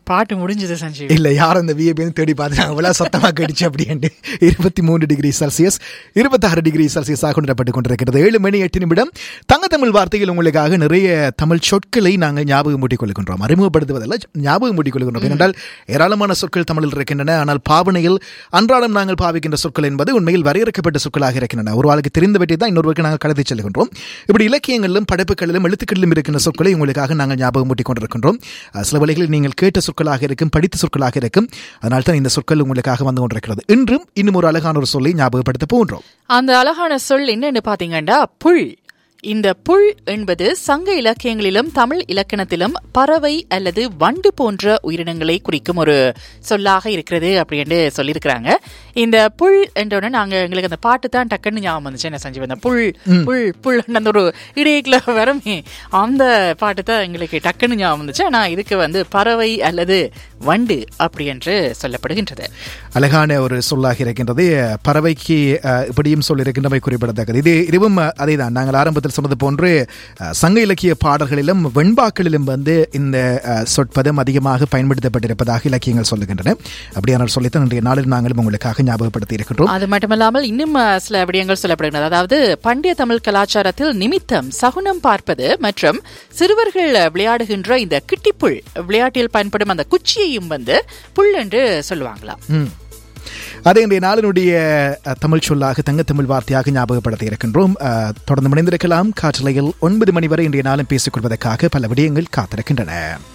பாட்டு முடிஞ்சது சஞ்சீவ் இல்ல யாரும் அந்த விஏபி தேடி பார்த்துட்டாங்க அவ்வளவு சத்தமா கடிச்சு அப்படின்ட்டு இருபத்தி மூன்று டிகிரி செல்சியஸ் இருபத்தாறு டிகிரி செல்சியஸாக கொண்டுவரப்பட்டுக் கொண்டிருக்கிறது ஏழு மணி எட்டு நிமிடம் தங்க தமிழ் வார்த்தைகள் உங்களுக்காக நிறைய தமிழ் சொற்களை நாங்கள் ஞாபகம் மூட்டிக் கொள்கின்றோம் அறிமுகப்படுத்துவதல்ல ஞாபகம் மூட்டிக் கொள்கின்றோம் ஏனென்றால் ஏராளமான சொற்கள் தமிழில் இருக்கின்றன ஆனால் பாவனையில் அன்றாடம் நாங்கள் பாவிக்கின்ற சொற்கள் என்பது உண்மையில் வரையறுக்கப்பட்ட சொற்களாக இருக்கின்றன ஒரு வாழ்க்கை தெரிந்தவற்றை தான் இன்னொருவருக்கு நாங்கள் கடத்தி செல்கின்றோம் இப்படி இலக்கியங்களிலும் படைப்புகளிலும் எழுத்துக்களிலும் இருக்கின்ற சொற்களை உங்களுக்காக நாங்கள் ஞாபகம் மூட்டிக் கொண்டிருக்கின்றோம் அஹ் சில வழிகளில் நீங்கள் கேட்ட சொற்களாக இருக்கும் படித்த சொற்களாக இருக்கும் அதனால் தான் இந்த சொற்கள் உங்களுக்காக வந்து கொண்டிருக்கிறது இன்றும் இன்னும் ஒரு அழகான ஒரு சொல்லை ஞாபகப்படுத்த போன்றோம் அந்த அழகான சொல் என்னன்னு பாத்தீங்கன்னா புல் இந்த புல் என்பது சங்க இலக்கியங்களிலும் தமிழ் இலக்கணத்திலும் பறவை அல்லது வண்டு போன்ற உயிரினங்களை குறிக்கும் ஒரு சொல்லாக இருக்கிறது அப்படின்னு சொல்லியிருக்கிறாங்க இந்த புல் என்றோடனே நாங்க எங்களுக்கு அந்த பாட்டு தான் டக்குன்னு ஞாபகம் வந்துச்சு என்ன செஞ்சு அந்த புல் புல் புல் அந்த ஒரு இடையில வரமே அந்த பாட்டு தான் எங்களுக்கு டக்குன்னு ஞாபகம் வந்துச்சு ஆனா இதுக்கு வந்து பறவை அல்லது வண்டு அப்படி என்று சொல்லப்படுகின்றது அழகான ஒரு சொல்லாக இருக்கின்றது பறவைக்கு அஹ், இப்படியும் சொல்லியிருக்கின்றமை குறிப்பிடத்தக்கது இது இதுவும் அஹ், அதேதான் நாங்கள் ஆரம்பத்தில் சொன்னது போன்று அஹ், சங்க இலக்கிய பாடல்களிலும் வெண்பாக்களிலும் வந்து இந்த அஹ், சொற்பதம் அதிகமாக பயன்படுத்தப்பட்டிருப்பதாக இலக்கியங்கள் சொல்லுகின்றன அப்படியான சொல்லித்தான் இன்றைய நாளில் நாங்களும் உங்களுக்காக ஞாபகப்படுத்தி இருக்கின்றோம் அது மட்டுமல்லாமல் இன்னும் அஹ், சில விடயங்கள் சொல்லப்படுகிறது அதாவது பண்டைய தமிழ் கலாச்சாரத்தில் நிமித்தம் சகுனம் பார்ப்பது மற்றும் சிறுவர்கள் விளையாடுகின்ற இந்த கிட்டிப்புல் விளையாட்டில் பயன்படும் அந்த குச்சியையும் வந்து புல் என்று சொல்லுவாங்களாம் ம். அதே இன்றைய நாளினுடைய அஹ், தமிழ் சொல்லாக தங்கத்தமிழ் வார்த்தையாக ஞாபகப்படுத்தி இருக்கின்றோம் அஹ், தொடர்ந்து மணிந்திருக்கலாம் காற்றலையில் ஒன்பது மணி வரை இன்றைய நாளும் பேசிக் கொள்வதற்காக பல விடயங்கள் காத்திருக்கின்றன